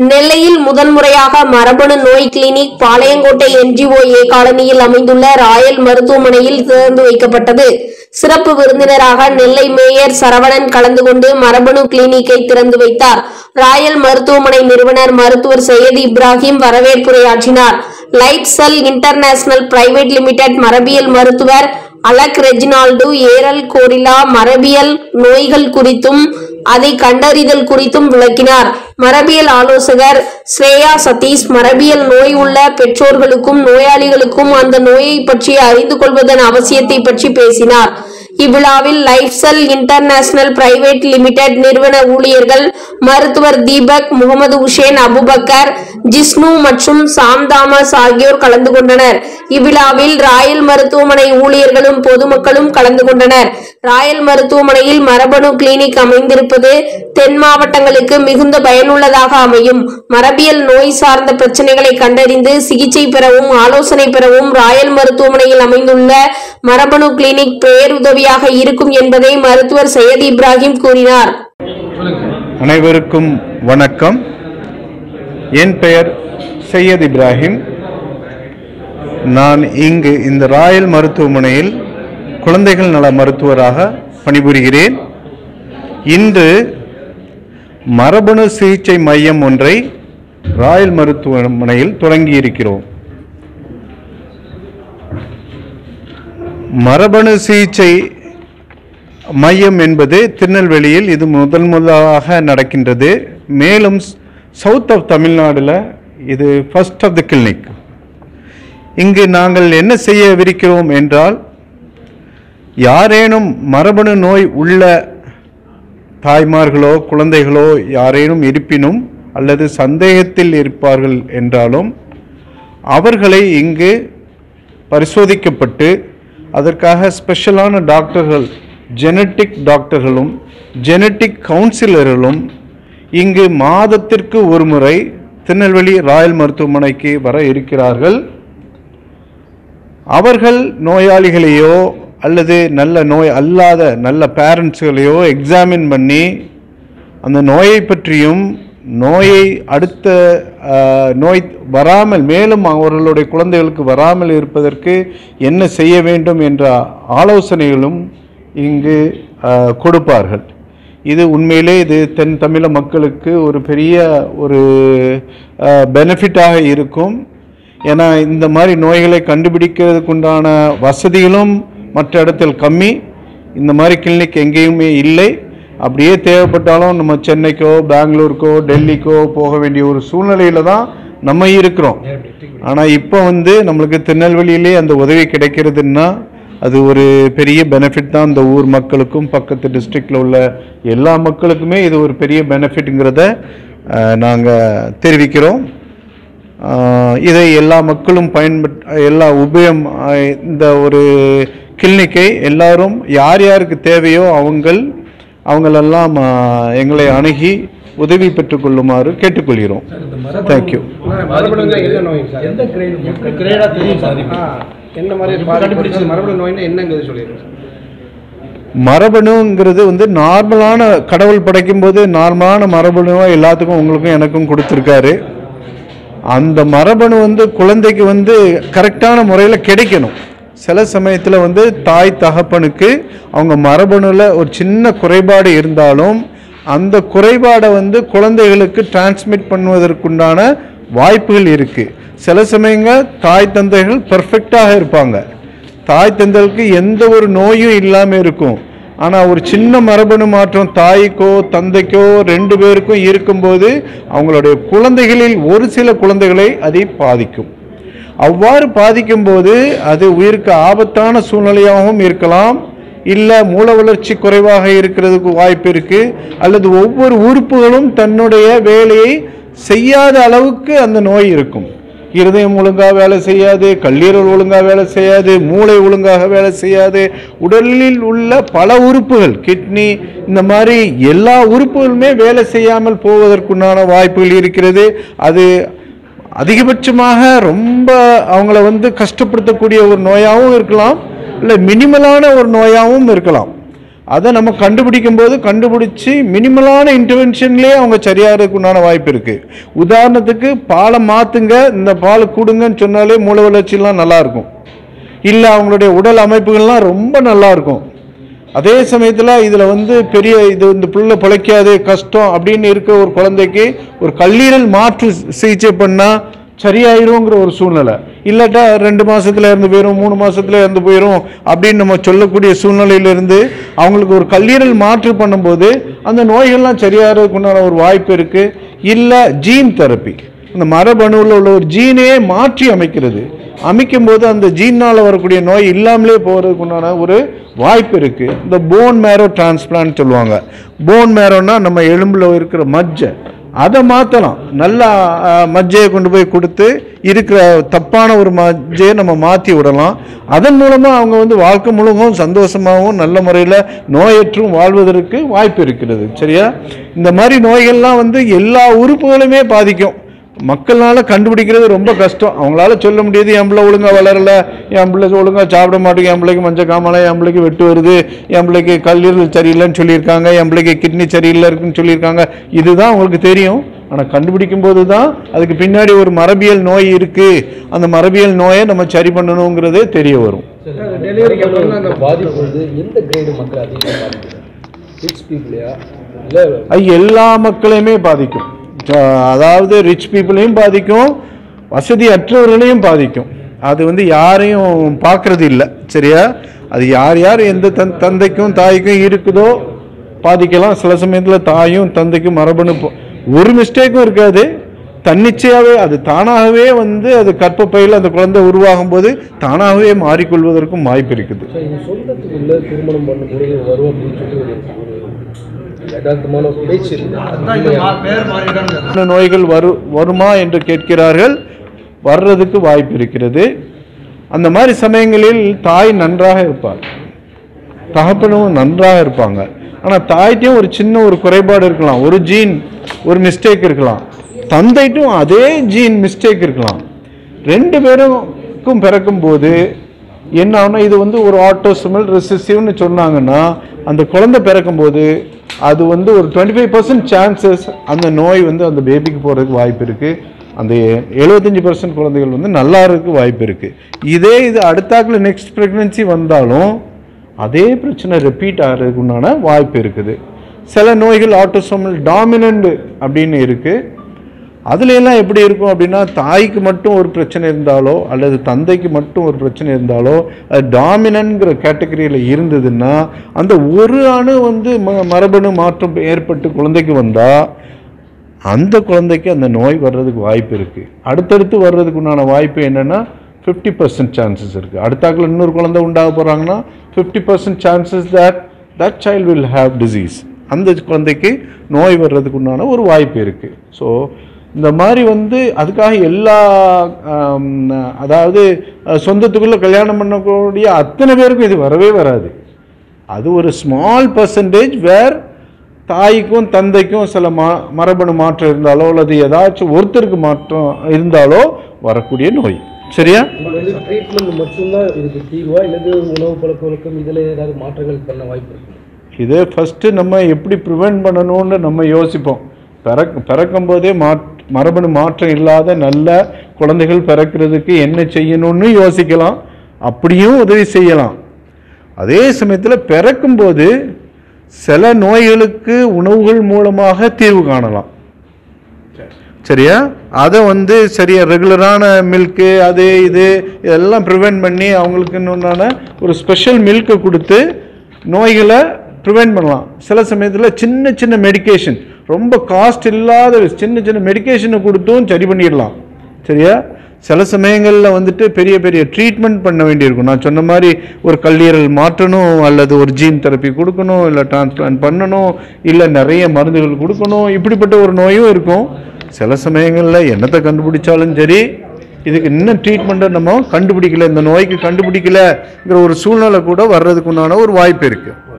நெல்லையில் முதன்முறையாக மரபணு நோய் கிளினிக் பாளையங்கோட்டை என்ஜிஓ ஏ காலனியில் அமைந்துள்ள ராயல் மருத்துவமனையில் திறந்து வைக்கப்பட்டது சிறப்பு விருந்தினராக நெல்லை மேயர் சரவணன் கலந்து கொண்டு மரபணு கிளினிக்கை திறந்து வைத்தார் ராயல் மருத்துவமனை நிறுவனர் மருத்துவர் சையது இப்ராஹிம் வரவேற்புரையாற்றினார் Life Cell International Private Limited மரபியல் மருத்துவர் அலக் ரெஜினால்டு ஏரல் கோரிலா மரபியல் நோய்கள் குறித்தும் அதை கண்டறிதல் குறித்தும் விளக்கினார் மரபியல் ஆலோசகர் ஸ்ரேயா சதீஷ் மரபியல் நோய் உள்ள பெற்றோர்களுக்கும் நோயாளிகளுக்கும் அந்த நோயை பற்றி அறிந்து கொள்வதன் அவசியத்தை பற்றி பேசினார் இவ்விழாவில் Life Cell International Private Limited நிறுவன ஊழியர்கள் மருத்துவர் தீபக் முகமது உஷேன் அபுபக்கர் ஜிஸ்னு மற்றும் சாம் தாமஸ் ஆகியோர் கலந்து கொண்டனர் இவ்விழாவில் ராயல் மருத்துவமனை ஊழியர்களும் பொதுமக்களும் கலந்து கொண்டனர் ராயல் மருத்துவமனையில் மரபணு கிளினிக் அமைந்திருப்பது தென் மாவட்டங்களுக்கு மிகுந்த பயனுள்ளதாக அமையும் மரபியல் நோய் சார்ந்த பிரச்சனைகளை கண்டறிந்து சிகிச்சை பெறவும் ஆலோசனை பெறவும் ராயல் மருத்துவமனையில் அமைந்துள்ள மரபணு கிளினிக் பேருதவியாக இருக்கும் என்பதை மருத்துவர் சையத் இப்ராஹிம் கூறினார் அனைவருக்கும் வணக்கம் என் பெயர் சையத் இப்ராஹிம் நான் இங்கு இந்த ராயல் மருத்துவமனையில் குழந்தைகள் நல மருத்துவராக பணிபுரிகிறேன் இன்று மரபணு சிகிச்சை மையம் ஒன்றை ராயல் மருத்துவமனையில் தொடங்கியிருக்கிறோம் மரபணு சிகிச்சை மையம் என்பது திருநெல்வேலியில் இது முதல் முதலாக நடக்கின்றது மேலும் சவுத் ஆஃப் தமிழ்நாடுல இது ஃபர்ஸ்ட் ஆஃப் த கிளினிக் இங்கு நாங்கள் என்ன செய்யவிருக்கிறோம் என்றால் யாரேனும் மரபணு நோய் உள்ள தாய்மார்களோ குழந்தைகளோ யாரேனும் இருப்பினும் அல்லது சந்தேகத்தில் இருப்பார்கள் என்றாலும் அவர்களை இங்கு பரிசோதிக்கப்பட்டு அதற்காக ஸ்பெஷலான டாக்டர்கள் ஜெனட்டிக் டாக்டர்களும் ஜெனட்டிக் கவுன்சிலர்களும் இங்கு மாதத்திற்கு ஒரு முறை திருநெல்வேலி ராயல் மருத்துவமனைக்கு வர இருக்கிறார்கள் அவர்கள் நோயாளிகளையோ அல்லது நல்ல நோய் அல்லாத நல்ல பேரண்ட்ஸ்களையோ எக்ஸாமின் பண்ணி அந்த நோயை பற்றியும் நோயை அடுத்த ஆஹ், நோய் வராமல் மேலும் அவர்களுடைய குழந்தைகளுக்கு வராமல் இருப்பதற்கு என்ன செய்ய வேண்டும் என்ற ஆலோசனைகளும் இங்கு ஆஹ், கொடுப்பார்கள் இது உண்மையிலே இது தென் தமிழக மக்களுக்கு ஒரு பெரிய ஒரு பெனிஃபிட்டாக இருக்கும் ஏன்னா இந்த மாதிரி நோய்களை கண்டுபிடிக்கிறதுக்கு உண்டான வசதிகளும் மற்ற இடத்தில் கம்மி இந்த மாதிரி கிளினிக் எங்கேயுமே இல்லை அப்படியே தேவைப்பட்டாலும் நம்ம சென்னைக்கோ பெங்களூருக்கோ டெல்லிக்கோ போக வேண்டிய ஒரு சூழ்நிலையில தான் நம்ம இருக்கிறோம் ஆனால் இப்போ வந்து நம்மளுக்கு திருநெல்வேலியிலே அந்த உதவி கிடைக்கிறதுன்னா அது ஒரு பெரிய பெனிஃபிட் தான் இந்த ஊர் மக்களுக்கும் பக்கத்து டிஸ்ட்ரிக்டில் உள்ள எல்லா மக்களுக்குமே இது ஒரு பெரிய பெனிஃபிட்டுங்கிறத நாங்கள் தெரிவிக்கிறோம் ஆஹ் இதை எல்லா மக்களும் பயன்பட் எல்லா உபயம் ஆஹ் இந்த ஒரு கிளினிக்கை எல்லாரும் யார் யாருக்கு தேவையோ அவங்கள் அவங்களெல்லாம் ஆஹ் எங்களை அணுகி உதவி பெற்றுக்கொள்ளுமாறு கேட்டுக்கொள்கிறோம் தேங்க்யூ மரபணுன்னா என்ன நோய் சார் எந்த கிரேட் கிரேடா தெரியும் சார் ஆ, என்ன மாதிரி பாதிப்பு மரபணு நோய்னா என்னங்கிறது சொல்லிடுங்க மரபணுங்கிறது வந்து நார்மலான கடவுள் படைக்கும்போது நார்மலான மரபணுவை எல்லாத்துக்கும் உங்களுக்கும் எனக்கும் கொடுத்துருக்காரு அந்த மரபணு வந்து குழந்தைக்கு வந்து கரெக்டான முறையில் கிடைக்கணும் சில சமயத்தில் வந்து தாய் தகப்பனுக்கு அவங்க மரபணுல ஒரு சின்ன குறைபாடு இருந்தாலும் அந்த குறைபாடை வந்து குழந்தைகளுக்கு டிரான்ஸ்மிட் பண்ணுவதற்குண்டான வாய்ப்புகள் இருக்குது சில சமயங்கள் தாய் தந்தைகள் பர்ஃபெக்டாக இருப்பாங்க தாய் தந்தைகளுக்கு எந்த ஒரு நோயும் இல்லாமல் இருக்கும் ஆனால் ஒரு சின்ன மரபணு மாற்றம் தாய்க்கோ தந்தைக்கோ ரெண்டு பேருக்கும் இருக்கும்போது அவங்களுடைய குழந்தைகளில் ஒரு சில குழந்தைகளை அதை பாதிக்கும் அவ்வாறு பாதிக்கும்போது அது உயிருக்கு ஆபத்தான சூழ்நிலையாகவும் இருக்கலாம் இல்லை மூல வளர்ச்சி குறைவாக இருக்கிறதுக்கு வாய்ப்பு இருக்கு அல்லது ஒவ்வொரு உறுப்புகளும் தன்னுடைய வேலையை செய்யாத அளவுக்கு அந்த நோய் இருக்கும் இருதயம் ஒழுங்காக வேலை செய்யாது கல்லீரல் ஒழுங்காக வேலை செய்யாது மூளை ஒழுங்காக வேலை செய்யாது உடலில் உள்ள பல உறுப்புகள் கிட்னி இந்த மாதிரி எல்லா உறுப்புகளுமே வேலை செய்யாமல் போவதற்குண்டான வாய்ப்புகள் இருக்கிறது அது அதிகபட்சமாக ரொம்ப அவங்கள வந்து கஷ்டப்படுத்தக்கூடிய ஒரு நோயாகவும் இருக்கலாம் இல்லை மினிமலான ஒரு நோயாகவும் இருக்கலாம் அதை நம்ம கண்டுபிடிக்கும் போது கண்டுபிடிச்சி மினிமலான இன்டர்வென்ஷன்லேயே அவங்க சரியாகிறதுக்கு உண்டான வாய்ப்பு இருக்கு உதாரணத்துக்கு பாலை மாத்துங்க இந்த பால் கொடுங்கன்னு சொன்னாலே மூளை வளர்ச்சியெல்லாம் நல்லா இருக்கும் இல்லை அவங்களுடைய உடல் அமைப்புகள்லாம் ரொம்ப நல்லா இருக்கும் அதே சமயத்தில் இதில் வந்து பெரிய இது இந்த புள்ள பிழைக்காது கஷ்டம் அப்படின்னு இருக்க ஒரு குழந்தைக்கு ஒரு கல்லீரல் மாற்று சிகிச்சை பண்ணால் சரியாயிருங்கிற ஒரு சூழ்நிலை இல்லாட்டா ரெண்டு மாசத்துல இருந்து போயிடும் மூணு மாசத்துல இருந்து போயிடும் அப்படின்னு நம்ம சொல்லக்கூடிய சூழ்நிலையிலிருந்து அவங்களுக்கு ஒரு கல்லீரல் மாற்று பண்ணும்போது அந்த நோய்கள்லாம் சரியாகிறதுக்கு உண்டான ஒரு வாய்ப்பு இருக்கு இல்லை ஜீன் தெரப்பி அந்த மரபணுவில் உள்ள ஒரு ஜீனையே மாற்றி அமைக்கிறது அமைக்கும் போது அந்த ஜீனால் வரக்கூடிய நோய் இல்லாமலே போகிறதுக்கு உண்டான ஒரு வாய்ப்பு இருக்கு இந்த போன் மேரோ டிரான்ஸ்பிளான்ட் சொல்லுவாங்க போன் மேரோன்னா நம்ம எலும்புல இருக்கிற மஜ்ஜை அதை மாற்றலாம் நல்லா அஹ், மஜ்ஜையை கொண்டு போய் கொடுத்து இருக்கிற தப்பான ஒரு மஜ்ஜையை நம்ம மாற்றி விடலாம் அதன் மூலமாக அவங்க வந்து வாழ்க்கை முழுவதும் சந்தோஷமாகவும் நல்ல முறையில் நோயற்றும் வாழ்வதற்கு வாய்ப்பு இருக்கிறது சரியா இந்த மாதிரி நோய்கள்லாம் வந்து எல்லா உறுப்புகளுமே பாதிக்கும் மக்கள்னால கண்டுபிடிக்கிறது ரொம்ப கஷ்டம் அவங்களால சொல்ல முடியாது என் பிள்ளை ஒழுங்கா வளரல என் பிள்ளை ஒழுங்கா சாப்பிட மாட்டேங்குது என் பிள்ளைக்கு மஞ்சள் காமலை என் பிள்ளைக்கு வெட்டு வருது என் பிள்ளைக்கு கல்லீரல் சரியில்லைன்னு சொல்லியிருக்காங்க என் பிள்ளைக்கு கிட்னி சரியில்லை இருக்குன்னு சொல்லியிருக்காங்க இதுதான் அவங்களுக்கு தெரியும் ஆனால் கண்டுபிடிக்கும் போது தான் அதுக்கு பின்னாடி ஒரு மரபியல் நோய் இருக்கு அந்த மரபியல் நோயை நம்ம சரி பண்ணணுங்கிறதே தெரிய வரும் டெலிவரிக்கு அப்புறம் தான் அந்த பாதிப்பு வந்து எந்த கிரேடு மக்கள் அதிகமாக பாதிக்குது ரிச் பீப்புளையா இல்லை அது எல்லா மக்களையுமே பாதிக்கும் அஹ் அதாவது ரிச் பீப்புளையும் பாதிக்கும் வசதி அற்றவர்களையும் பாதிக்கும் அது வந்து யாரையும் பார்க்கறது இல்லை சரியா அது யார் யார் எந்த தன் தந்தைக்கும் தாய்க்கும் இருக்குதோ பாதிக்கலாம் சில சமயத்தில் தாயும் தந்தைக்கும் மரபணு போ- ஒரு மிஸ்டேக்கும் இருக்காது தன்னிச்சையாகவே அது தானாகவே வந்து அது கற்பப்பையில் அந்த குழந்தை உருவாகும் போது தானாகவே மாறிக்கொள்வதற்கும் வாய்ப்பு இருக்குது சார் இது சொந்தத்துக்குள்ள திருமணம் பண்ணும்பொழுது வரும் அப்படின்னு சொல்லி ஒரு ஒரு யதார்த்தமான ஒரு பேச்சு இருக்கு பேர் மாறிட்டாங்க என்ன நோய்கள் வரு வருமா என்று கேட்கிறார்கள் வர்றதுக்கு வாய்ப்பு இருக்கிறது அந்த மாதிரி சமயங்களில் தாய் நன்றாக இருப்பார் தகப்பனும் நன்றாக இருப்பாங்க ஆனால் தாய்ட்டையும் ஒரு சின்ன ஒரு குறைபாடு இருக்கலாம் ஒரு ஜீன் ஒரு மிஸ்டேக் இருக்கலாம் தந்தைட்டும் அதே ஜீன் மிஸ்டேக் இருக்கலாம் ரெண்டு பேருக்கும் பிறக்கும் போது என்ன ஆகும்னா இது வந்து ஒரு ஆட்டோசமல் ரெசிசிவ்னு சொன்னாங்கன்னா அந்த குழந்தை பிறக்கும்போது அது வந்து ஒரு டுவெண்ட்டி ஃபைவ் பர்சன்ட் சான்சஸ் அந்த நோய் வந்து அந்த பேபிக்கு போகிறதுக்கு வாய்ப்பு இருக்குது அந்த எழுபத்தஞ்சி பர்சன்ட் குழந்தைகள் வந்து நல்லா இருக்க வாய்ப்பு இருக்குது இதே இது அடுத்தாக்கில் நெக்ஸ்ட் ப்ரெக்னென்சி வந்தாலும் அதே பிரச்சனை ரிப்பீட் ஆகிறதுக்கு உண்டான வாய்ப்பு இருக்குது சில நோய்கள் ஆட்டோசோமல் டாமினண்ட் அப்படின்னு இருக்குது அதுல எல்லாம் எப்படி இருக்கும் அப்படின்னா தாய்க்கு மட்டும் ஒரு பிரச்சனை இருந்தாலோ அல்லது தந்தைக்கு மட்டும் ஒரு பிரச்சனை இருந்தாலோ அது டாமினன்ங்கிற கேட்டகரியில் இருந்ததுன்னா அந்த ஒரு அணு வந்து ம மரபணு மாற்றம் ஏற்பட்டு குழந்தைக்கு வந்தால் அந்த குழந்தைக்கு அந்த நோய் வர்றதுக்கு வாய்ப்பு இருக்குது அடுத்தடுத்து வர்றதுக்கு உண்டான வாய்ப்பு என்னென்னா ஃபிஃப்டி பர்சன்ட் சான்சஸ் இருக்குது அடுத்தாக்கில் இன்னொரு குழந்தை உண்டாக போகிறாங்கன்னா fifty percent chances that that child will have disease அந்த குழந்தைக்கு நோய் வர்றதுக்கு உண்டான ஒரு வாய்ப்பு இருக்குது ஸோ இந்த மாதிரி வந்து அதுக்காக எல்லா ஆம், அதாவது அஹ், சொந்தத்துக்குள்ளே கல்யாணம் பண்ணக்கூடிய அத்தனை பேருக்கும் இது வரவே வராது அது ஒரு ஸ்மால் பர்சன்டேஜ் வேர் தாய்க்கும் தந்தைக்கும் சில மா மரபணு மாற்றம் இருந்தாலோ அல்லது ஏதாச்சும் ஒருத்தருக்கு மாற்றம் இருந்தாலோ வரக்கூடிய நோய் சரியா இது வந்து ட்ரீட்மெண்ட் மட்டும்தான் இதுக்கு தீர்வா இல்லது உணவு பழக்க வழக்கம் இதில் ஏதாவது மாற்றங்கள் பண்ண வாய்ப்பு இருக்கு இதை ஃபஸ்ட்டு நம்ம எப்படி ப்ரிவென்ட் பண்ணணும்னு நம்ம யோசிப்போம் பிறக் பிறக்கும் போதே மாற் மரபணு மாற்றம் இல்லாத நல்ல குழந்தைகள் பிறக்கிறதுக்கு என்ன செய்யணும்னு யோசிக்கலாம் அப்படியும் உதவி செய்யலாம் அதே சமயத்தில் பிறக்கும்போது சில நோய்களுக்கு உணவுகள் மூலமாக தீர்வு காணலாம் சரியா அதை வந்து சரியா ரெகுலரான மில்க்கு அது இது இதெல்லாம் ப்ரிவென்ட் பண்ணி அவங்களுக்கு இன்னொன்றான ஒரு ஸ்பெஷல் மில்க்கை கொடுத்து நோய்களை ப்ரிவென்ட் பண்ணலாம் சில சமயத்தில் சின்ன சின்ன மெடிகேஷன் ரொம்ப காஸ்ட் இல்லாத சின்ன சின்ன மெடிகேஷனை கொடுத்தும் சரி பண்ணிடலாம் சரியா சில சமயங்களில் வந்துட்டு பெரிய பெரிய ட்ரீட்மெண்ட் பண்ண வேண்டியிருக்கும் நான் சொன்ன மாதிரி ஒரு கல்லீரல் மாற்றணும் அல்லது ஒரு ஜீன் தெரப்பி கொடுக்கணும் இல்லை டிரான்ஸ்பிளான்ட் பண்ணணும் இல்லை நிறைய மருந்துகள் கொடுக்கணும் இப்படிப்பட்ட ஒரு நோயும் இருக்கும் சில சமயங்களில் என்னத்தை கண்டுபிடிச்சாலும் சரி இதுக்கு இன்னும் ட்ரீட்மெண்ட்டை நம்ம கண்டுபிடிக்கல இந்த நோய்க்கு கண்டுபிடிக்கலங்கிற ஒரு சூழ்நிலை கூட வர்றதுக்கு உண்டான ஒரு வாய்ப்பு இருக்குது